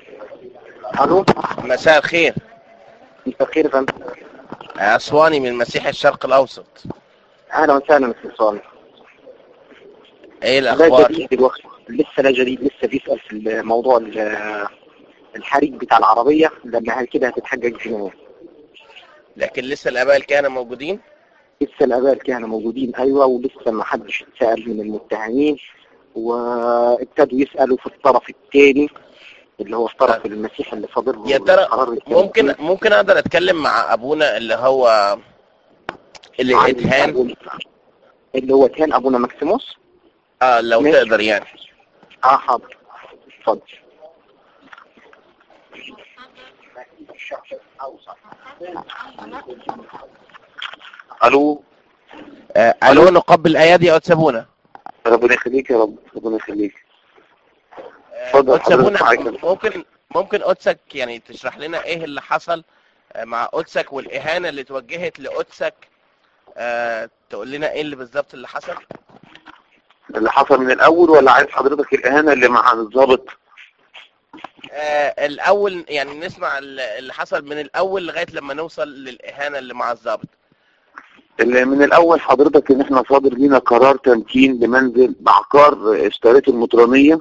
الو مساء الخير مساء الخير يا فندم اسواني من مسيح الشرق الاوسط اهلا وسهلا استاذ صالح ايه لا الاخبار جديد دلوقتي لسه لا جديد لسه بيسال في الموضوع ال- الحريق بتاع العربيه لانها كده هتتحجج جنون لكن لسه الاباء الكهنه موجودين لسه الاباء الكهنه موجودين ايوه ولسه ما حدش اتسال من المتهمين وابتدوا يسالوا في الطرف الثاني اللي هو الطرف المسيحي اللي صادر له يا ترى القرار الثاني. ممكن ممكن اقدر اتكلم مع ابونا اللي هو اللي عن اتهان أبونا- اللي هو كان ابونا ماكسيموس اه لو ماشي. تقدر يعني اه حاضر اتفضل الو آه الو نقبل ايادي يا قدس ابونا ربنا يخليك يا رب ربنا يخليك آه، اتفضل قدس ابونا حضرتك معاك. ممكن ممكن قدسك يعني تشرح لنا ايه اللي حصل آه، مع قدسك والاهانه اللي توجهت لقدسك آه تقول لنا ايه اللي بالظبط اللي حصل اللي حصل من الاول ولا عايز حضرتك الاهانه اللي مع الضابط آه الاول يعني نسمع ال- اللي حصل من الاول لغايه لما نوصل للاهانه اللي مع الضابط اللي من الاول حضرتك ان احنا صادر لينا قرار تمكين لمنزل بعقار اشتريته المطرانيه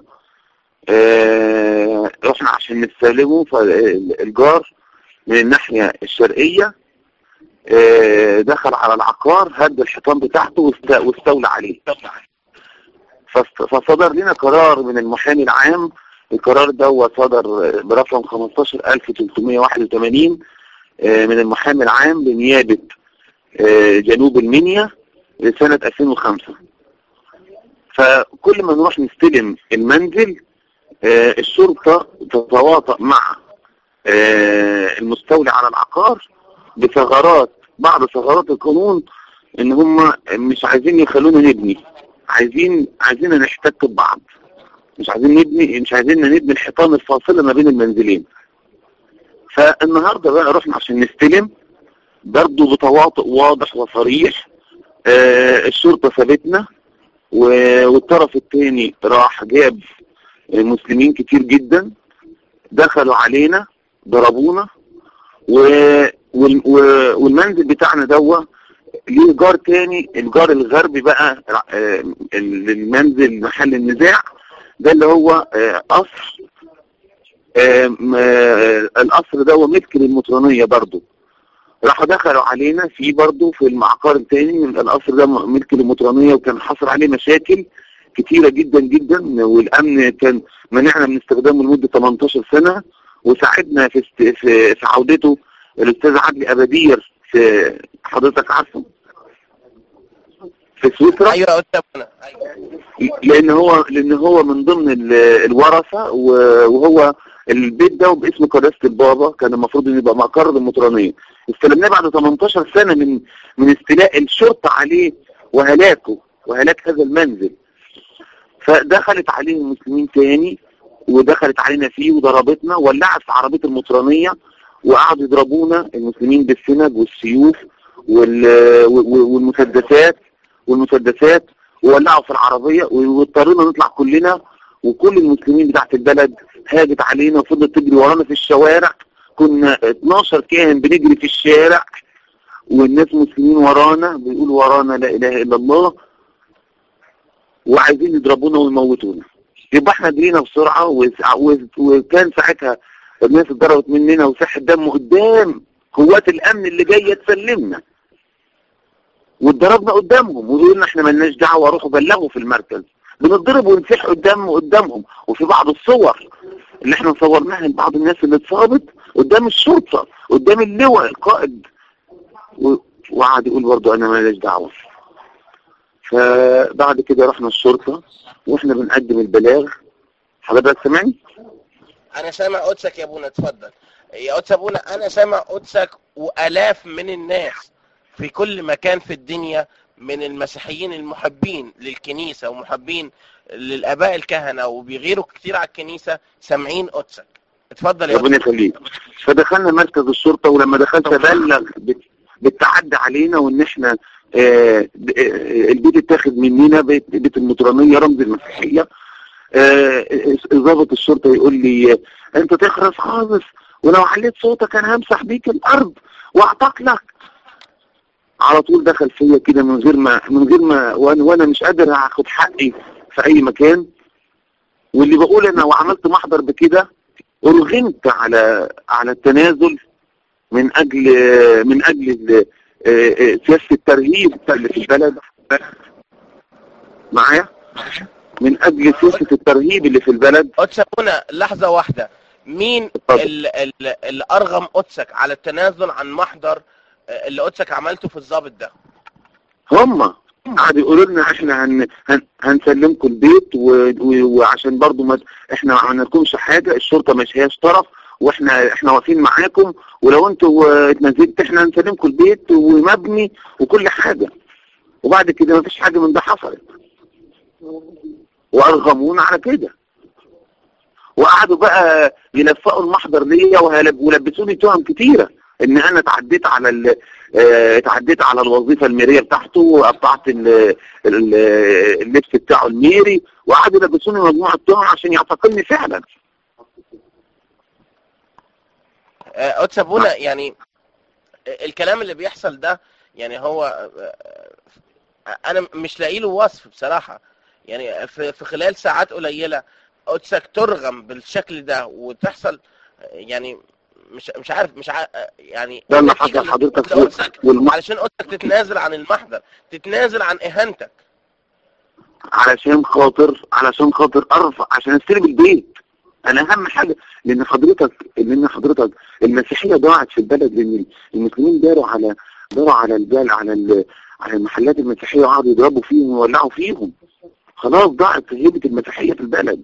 اه رحنا عشان نستلمه فالجار من الناحيه الشرقيه اه دخل على العقار هد الحيطان بتاعته واست- واستولى عليه فست- فصدر لنا قرار من المحامي العام القرار ده صدر برقم 15381 آه، من المحامي العام بنيابة آه، جنوب المنيا لسنة 2005 فكل ما نروح نستلم المنزل آه، الشرطة تتواطأ مع آه، المستولي على العقار بثغرات بعض ثغرات القانون ان هم مش عايزين يخلونا نبني عايزين عايزين نحتك ببعض مش عايزين نبني مش عايزين نبني الحيطان الفاصلة ما بين المنزلين فالنهاردة بقى رحنا عشان نستلم برضه بتواطؤ واضح وصريح آه الشرطة سابتنا و- والطرف الثاني راح جاب مسلمين كتير جدا دخلوا علينا ضربونا و... وال... و- والمنزل بتاعنا دوا ليه جار تاني الجار الغربي بقى آه، المنزل محل النزاع ده اللي هو آه، قصر آه، م- آه، القصر ده هو ملك للمطرانية برضو راحوا دخلوا علينا في برضو في المعقار التاني من القصر ده ملك للمطرانية وكان حصل عليه مشاكل كتيرة جدا جدا والأمن كان منعنا من استخدامه لمدة 18 سنة وساعدنا في است... في في عودته الأستاذ عدلي أبدير في حضرتك عارفه في سويسرا ايوه يا قدس ابونا ايوه لان هو لان هو من ضمن ال- الورثه و- وهو البيت ده باسم قداسه البابا كان المفروض انه يبقى مقر المطرانيه استلمناه بعد 18 سنه من من استيلاء الشرطه عليه وهلاكه وهلاك هذا المنزل فدخلت عليه المسلمين تاني ودخلت علينا فيه وضربتنا ولعت في عربيه المطرانيه وقعدوا يضربونا المسلمين بالسنج والسيوف وال- و- والمسدسات والمسدسات وولعوا في العربية واضطرينا نطلع كلنا وكل المسلمين بتاعت البلد هاجت علينا وفضلت تجري ورانا في الشوارع كنا 12 كاهن بنجري في الشارع والناس مسلمين ورانا بيقولوا ورانا لا اله الا الله وعايزين يضربونا ويموتونا يبقى احنا جرينا بسرعة وس- وس- وكان ساعتها الناس اتضربت مننا وساح الدم قدام قوات الامن اللي جاية تسلمنا واتضربنا قدامهم ويقولوا لنا احنا ملناش دعوه روحوا بلغوا في المركز بنتضرب ونسيح قدام قدامهم وفي بعض الصور اللي احنا صورناها لبعض الناس اللي اتصابت قدام الشرطه قدام اللواء القائد و- وقعد يقول برضه انا ماليش دعوه فبعد كده رحنا الشرطه واحنا بنقدم البلاغ حضرتك سامعني؟ انا سامع قدسك يا ابونا اتفضل يا قدس ابونا انا سامع قدسك والاف من الناس في كل مكان في الدنيا من المسيحيين المحبين للكنيسة ومحبين للاباء الكهنة وبيغيروا كتير على الكنيسة سامعين قدسك اتفضل يا ربنا قدس يخليك فدخلنا مركز الشرطة ولما دخلت ابلغ بت- بالتعدي علينا وان احنا آه، ب- آه، البيت اتاخد مننا بيت, بيت المطرانية رمز المسيحية آه، ضابط الشرطة يقول لي انت تخرس خالص ولو عليت صوتك انا همسح بيك الارض واعتقلك على طول دخل فيا كده من غير ما من غير ما وانا, وأنا مش قادر اخد حقي في اي مكان واللي بقول انا وعملت محضر بكده ارغمت على على التنازل من اجل من اجل آه، آه، سياسة الترهيب اللي في البلد معايا من اجل سياسة الترهيب اللي في البلد قدسك هنا لحظة واحدة مين اتفضل. ال- ال- اللي ارغم قدسك على التنازل عن محضر آه، اللي قدسك عملته في الضابط ده هم قعدوا يقولوا لنا احنا هن هن هنسلمكم البيت و... و... وعشان برضو ما احنا ما عملناكمش حاجه الشرطه مش هياش طرف واحنا احنا واقفين معاكم ولو انتوا اه، اتنزلت احنا هنسلمكم البيت ومبني وكل حاجه وبعد كده ما فيش حاجه من ده حصلت وارغمونا على كده وقعدوا بقى يلفقوا المحضر ليا وهلب- ولبسوني تهم كتيره ان انا اتعديت على ال... اه، اتعديت على الوظيفه الميريه بتاعته وقطعت ال- ال- اللبس بتاعه الميري وقعدوا يلبسوني مجموعه تهم عشان يعتقلني فعلا آه، قدس ابونا يعني الكلام اللي بيحصل ده يعني هو آه، انا مش لاقي له وصف بصراحة يعني في في خلال ساعات قليلة قدسك ترغم بالشكل ده وتحصل آه، يعني مش مش عارف مش عارف يعني ده اللي النتيجة حصل حضرتك اللي قدسك والم... علشان قدسك تتنازل عن المحضر تتنازل عن اهانتك علشان خاطر علشان خاطر ارفع عشان استلم البيت انا اهم حاجه لان حضرتك لان حضرتك المسيحيه ضاعت في البلد لان المسلمين داروا على داروا على البال على ال- على المحلات المسيحيه وقعدوا يضربوا فيهم ويولعوا فيهم خلاص ضاعت هيبه المسيحيه في البلد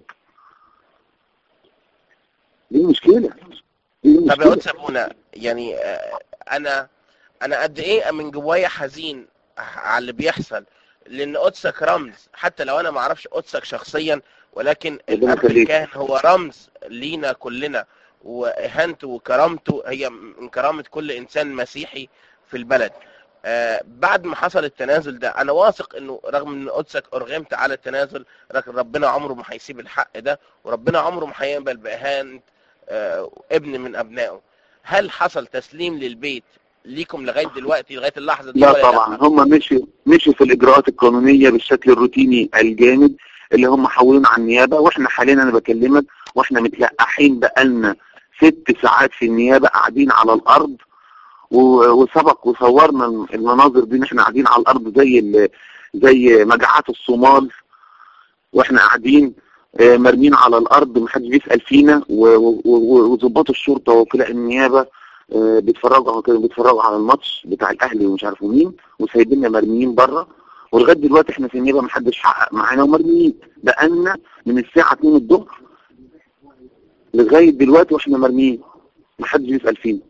دي مشكله دي طب يا مشكله قدس ابونا يعني آه، انا انا قد ايه من جوايا حزين على اللي بيحصل لان قدسك رمز حتى لو انا ما اعرفش قدسك شخصيا ولكن ربنا الاب يخليك. الكاهن هو رمز لينا كلنا واهانته وكرامته هي من كرامه كل انسان مسيحي في البلد آه بعد ما حصل التنازل ده انا واثق انه رغم ان قدسك ارغمت على التنازل لكن ربنا عمره ما هيسيب الحق ده وربنا عمره ما هيقبل باهانه آه ابن من ابنائه هل حصل تسليم للبيت ليكم لغايه دلوقتي لغايه اللحظه دي لا ولا طبعا هم مشوا مشوا في الاجراءات القانونيه بالشكل الروتيني الجامد اللي هم حولونا عن النيابه واحنا حاليا انا بكلمك واحنا متلقحين بقالنا ست ساعات في النيابه قاعدين على الارض و- وسبق وصورنا المناظر دي ان احنا قاعدين على الارض زي ال- زي مجاعات الصومال واحنا قاعدين آه، مرمين على الارض محدش بيسال فينا و- و- و- وظباط الشرطه ووكلاء النيابه آه، بيتفرجوا كانوا بيتفرجوا على الماتش بتاع الاهلي ومش عارف مين وسايبيننا مرميين بره ولغايه دلوقتي احنا في النيابه محدش حقق معانا ومرميين بقالنا من الساعه 2 الظهر لغايه دلوقتي واحنا مرميين محدش بيسال فينا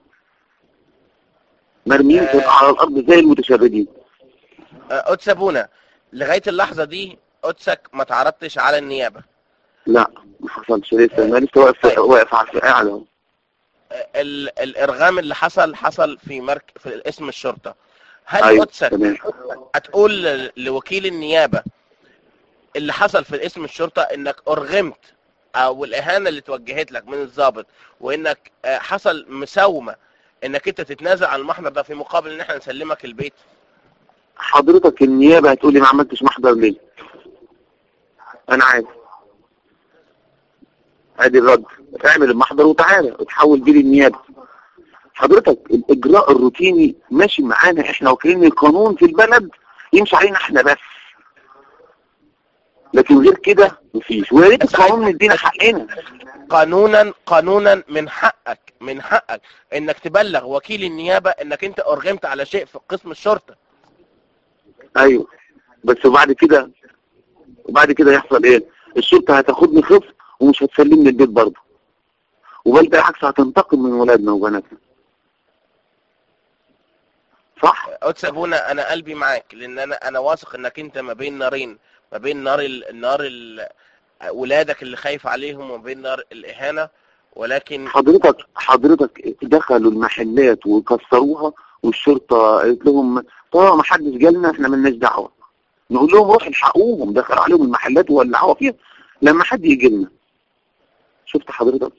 مرميين آه. على الارض زي المتشردين آه، قدس ابونا لغايه اللحظه دي قدسك ما تعرضتش على النيابه لا ما حصلش لسه انا لسه واقف طيب. واقف على قاعد اهو ال- الارغام اللي حصل حصل في مرك في اسم الشرطه هل ايوه قدسك تمام هتقول ل- لوكيل النيابه اللي حصل في اسم الشرطه انك ارغمت او الاهانه اللي توجهت لك من الضابط وانك آه، حصل مساومه انك انت تتنازل عن المحضر ده في مقابل ان احنا نسلمك البيت حضرتك النيابه هتقول لي ما عملتش محضر ليه انا عارف ادي الرد اعمل المحضر وتعالى وتحول بيه للنيابه حضرتك الاجراء الروتيني ماشي معانا احنا واكلين القانون في البلد يمشي علينا احنا بس لكن غير كده مفيش ويا ريت بس القانون عايز- مدينا بس- حقنا قانونا قانونا من حقك من حقك انك تبلغ وكيل النيابه انك انت ارغمت على شيء في قسم الشرطه ايوه بس وبعد كده وبعد كده يحصل ايه الشرطه هتاخدني خصم ومش هتسلمني البيت برضه وبل بالعكس هتنتقم من ولادنا وبناتنا صح قدس ابونا انا قلبي معاك لان انا انا واثق انك انت ما بين نارين ما بين نار ال... نار ال... ولادك اللي خايف عليهم وما بين نار الاهانه ولكن حضرتك حضرتك دخلوا المحلات وكسروها والشرطه قالت لهم طبعا ما حدش جالنا احنا مالناش دعوه نقول لهم روحوا الحقوهم دخلوا عليهم المحلات وولعوها فيها لما حد يجي لنا شفت حضرتك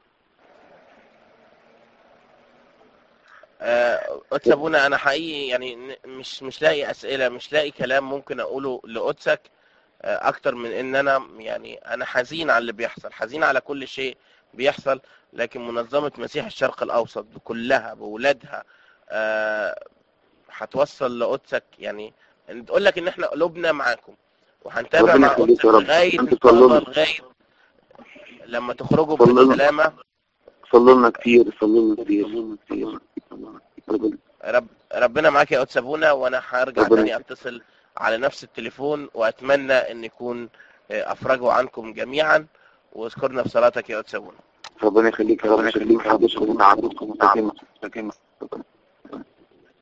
آه، قدس ابونا انا حقيقي يعني ن- مش مش لاقي اسئله مش لاقي كلام ممكن اقوله لقدسك آه، اكتر من ان انا يعني انا حزين على اللي بيحصل حزين على كل شيء بيحصل لكن منظمه مسيح الشرق الاوسط كلها باولادها آه، هتوصل لقدسك يعني تقول لك ان احنا قلوبنا معاكم وهنتابع ربنا مع يخليك قدسك يا رب. لغايه أنت إن شاء الله، صلوا لنا. لغايه لما تخرجوا صلوا لنا. بالسلامه صلوا لنا كتير صلوا لنا كتير صلوا لنا كتير ربنا رب ربنا معاك يا قدس ابونا وانا هرجع ربنا تاني اتصل على نفس التليفون واتمنى ان يكون آه، افرجوا عنكم جميعا واذكرنا في صلاتك يا قدس ابونا ربنا يخليك يا رب ربنا يخليك حضرتك وتعبدكم وتعبدكم